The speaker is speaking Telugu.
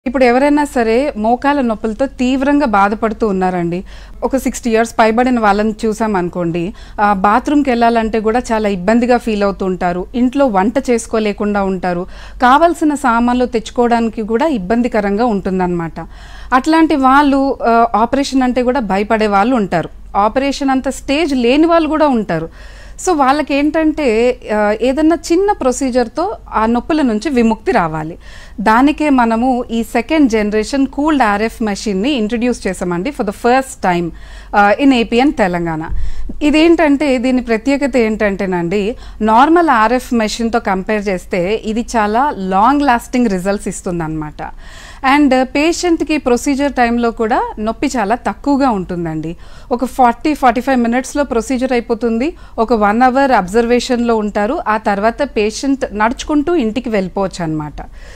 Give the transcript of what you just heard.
ఇప్పుడు ఎవరైనా సరే మోకాల నొప్పులతో తీవ్రంగా బాధపడుతూ ఉన్నారండి ఒక సిక్స్టీ ఇయర్స్ పైబడిన వాళ్ళని చూసామనుకోండి ఆ, బాత్రూమ్కి వెళ్ళాలంటే కూడా చాలా ఇబ్బందిగా ఫీల్ అవుతూ ఉంటారు ఇంట్లో వంట చేసుకోలేకుండా ఉంటారు కావాల్సిన సామాన్లు తెచ్చుకోవడానికి కూడా ఇబ్బందికరంగా ఉంటుందన్నమాట అట్లాంటి వాళ్ళు ఆ, ఆపరేషన్ అంటే కూడా భయపడే వాళ్ళు ఉంటారు ఆపరేషన్ అంత స్టేజ్ లేని వాళ్ళు కూడా ఉంటారు సో వాళ్ళకి ఏంటంటే ఆ, ఏదన్నా చిన్న ప్రొసీజర్తో ఆ నొప్పుల నుంచి విముక్తి రావాలి దానికే మనము ఈ సెకండ్ జనరేషన్ కూల్డ్ ఆర్ఎఫ్ మెషిన్ని ఇంట్రడ్యూస్ చేసామండి for the first time in AP and Telangana ఇదేంటంటే దీని ప్రత్యేకత ఏంటంటేనండి నార్మల్ ఆర్ఎఫ్ మెషిన్తో కంపేర్ చేస్తే ఇది చాలా లాంగ్ లాస్టింగ్ రిజల్ట్స్ ఇస్తుందన్నమాట అండ్ పేషెంట్కి ప్రొసీజర్ టైంలో కూడా నొప్పి చాలా తక్కువగా ఉంటుందండి ఒక ఫార్టీ ఫార్టీ ఫైవ్ మినిట్స్లో ప్రొసీజర్ అయిపోతుంది ఒక వన్ అవర్ అబ్జర్వేషన్లో ఉంటారు ఆ తర్వాత పేషెంట్ నడుచుకుంటూ ఇంటికి వెళ్ళిపోవచ్చు అనమాట